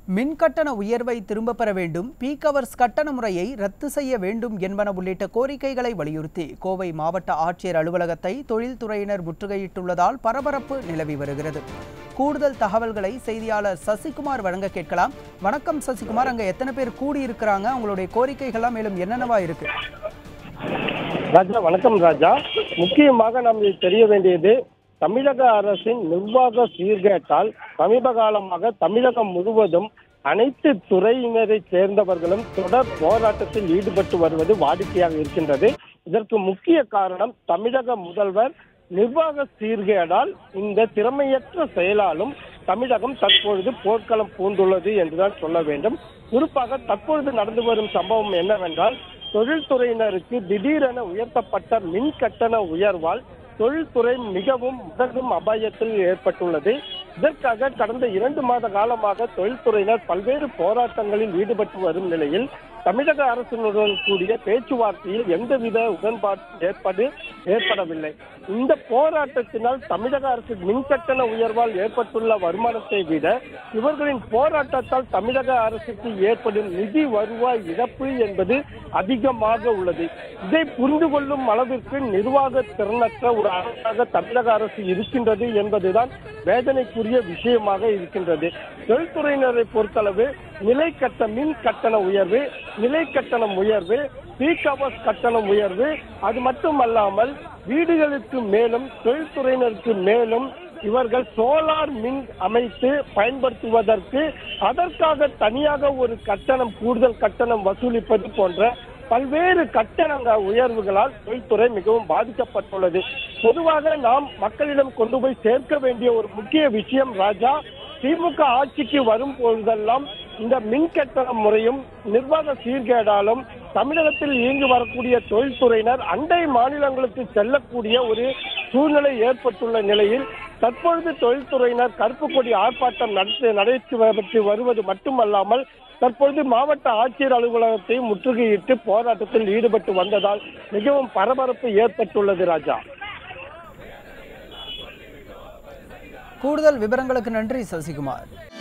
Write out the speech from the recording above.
மின் கட்டண உயர்வை திரும்பப் பெற வேண்டும் பீக் அவர்ஸ் கட்டண முறையை ரத்து செய்ய வேண்டும் என்பன உள்ளிட்ட கோரிக்கைகளை வலியுறுத்தி கோவை மாவட்ட ஆட்சியர் அலுவலகத்தை தொழில்துறையினர் முற்றுகையிட்டுள்ளதால் பரபரப்பு நிலவி வருகிறது கூடுதல் தகவல்களை செய்தியாளர் சசிகுமார் வழங்க கேட்கலாம் வணக்கம் சசிகுமார் அங்க எத்தனை பேர் கூடி இருக்கிறாங்க அவங்களுடைய கோரிக்கைகள்லாம் மேலும் என்னென்னவா இருக்கு ராஜா வணக்கம் ராஜா முக்கியமாக நாம் இது தெரிய வேண்டியது தமிழக அரசின் நிர்வாக சீர்கேட்டால் சமீப காலமாக தமிழகம் முழுவதும் அனைத்து துறையினரை சேர்ந்தவர்களும் தொடர் போராட்டத்தில் ஈடுபட்டு வருவது வாடிக்கையாக இருக்கின்றது இதற்கு முக்கிய காரணம் தமிழக முதல்வர் நிர்வாக சீர்கேடால் இந்த திறமையற்ற செயலாலும் தமிழகம் தற்பொழுது போர்க்களம் பூண்டுள்ளது என்றுதான் சொல்ல வேண்டும் குறிப்பாக தற்பொழுது நடந்து வரும் சம்பவம் என்னவென்றால் தொழில்துறையினருக்கு திடீரென உயர்த்தப்பட்ட மின் கட்டண உயர்வால் தொழில்துறை மிகவும் முடங்கும் அபாயத்தில் ஏற்பட்டுள்ளது இதற்காக கடந்த இரண்டு மாத காலமாக தொழில்துறையினர் பல்வேறு போராட்டங்களில் ஈடுபட்டு வரும் நிலையில் தமிழக அரசினுடன் கூடிய பேச்சுவார்த்தையில் எந்தவித உடன்பாடு ஏற்படு ஏற்படவில்லை இந்த போராட்டத்தினால் தமிழக அரசு மின்கட்டண உயர்வால் ஏற்பட்டுள்ள வருமானத்தை விட இவர்களின் போராட்டத்தால் தமிழக அரசுக்கு ஏற்படும் நிதி வருவாய் இழப்பு என்பது அதிகமாக உள்ளது இதை புரிந்து கொள்ளும் அளவிற்கு நிர்வாக திறனற்ற ஒரு அரசாக தமிழக அரசு இருக்கின்றது என்பதுதான் வேதனைக்குரிய விஷயமாக இருக்கின்றது தொழில்துறையினரை பொறுத்தளவு நிலை கட்ட மின் கட்டண உயர்வு நிலை கட்டணம் உயர்வு பீக் அவர்ஸ் கட்டணம் உயர்வு அது மட்டுமல்லாமல் வீடுகளுக்கு மேலும் தொழில்துறையினருக்கு மேலும் இவர்கள் சோலார் மின் அமைத்து பயன்படுத்துவதற்கு அதற்காக தனியாக ஒரு கட்டணம் கூடுதல் கட்டணம் வசூலிப்பது போன்ற பல்வேறு கட்டணங்க உயர்வுகளால் தொழில்துறை மிகவும் பாதிக்கப்பட்டுள்ளது பொதுவாக நாம் மக்களிடம் கொண்டு போய் சேர்க்க வேண்டிய ஒரு முக்கிய விஷயம் ராஜா திமுக ஆட்சிக்கு வரும் பொழுதெல்லாம் இந்த மின் கட்டண முறையும் நிர்வாக சீர்கேடாலும் தமிழகத்தில் இயங்கி வரக்கூடிய தொழில்துறையினர் அண்டை மாநிலங்களுக்கு செல்லக்கூடிய ஒரு சூழ்நிலை ஏற்பட்டுள்ள நிலையில் தற்பொழுது தொழில்துறையினர் கருப்பு கொடி ஆர்ப்பாட்டம் நடத்தி நடைபெற்று வருவது மட்டுமல்லாமல் தற்பொழுது மாவட்ட ஆட்சியர் அலுவலகத்தை முற்றுகையிட்டு போராட்டத்தில் ஈடுபட்டு வந்ததால் மிகவும் பரபரப்பு ஏற்பட்டுள்ளது ராஜா கூடுதல் விவரங்களுக்கு நன்றி சசிகுமார்